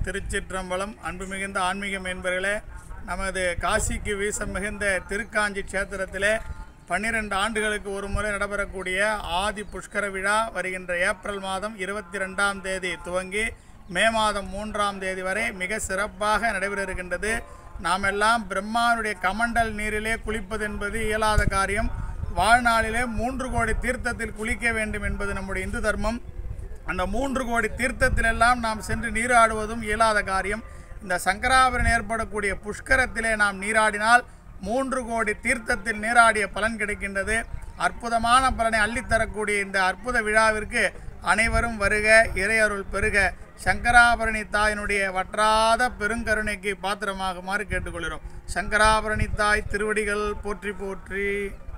திருச்சிற்றம்பலம் அன்பு மிகுந்த ஆன்மீக என்பர்களே நமது காசிக்கு வீசம் மிகுந்த திருக்காஞ்சி க்ஷேத்திரத்திலே பன்னிரண்டு ஆண்டுகளுக்கு ஒரு முறை நடைபெறக்கூடிய ஆதி புஷ்கர விழா வருகின்ற ஏப்ரல் மாதம் இருபத்தி ரெண்டாம் தேதி துவங்கி மே மாதம் மூன்றாம் தேதி வரை மிக சிறப்பாக நடைபெற இருக்கின்றது நாம் எல்லாம் பிரம்மானுடைய கமண்டல் நீரிலே குளிப்பது என்பது இயலாத காரியம் வாழ்நாளிலே மூன்று கோடி தீர்த்தத்தில் குளிக்க வேண்டும் என்பது நம்முடைய இந்து தர்மம் அந்த மூன்று கோடி தீர்த்தத்திலெல்லாம் நாம் சென்று நீராடுவதும் இயலாத காரியம் இந்த சங்கராபுரம் ஏற்படக்கூடிய புஷ்கரத்திலே நாம் நீராடினால் மூன்று கோடி தீர்த்தத்தில் நீராடிய பலன் கிடைக்கின்றது அற்புதமான பலனை அள்ளித்தரக்கூடிய இந்த அற்புத விழாவிற்கு அனைவரும் வருக இறையருள் பெருக சங்கராபரணி தாயினுடைய வற்றாத பெருங்கருணைக்கு பாத்திரமாகுமாறு கேட்டுக்கொள்கிறோம் சங்கராபரணி தாய் திருவடிகள் போற்றி போற்றி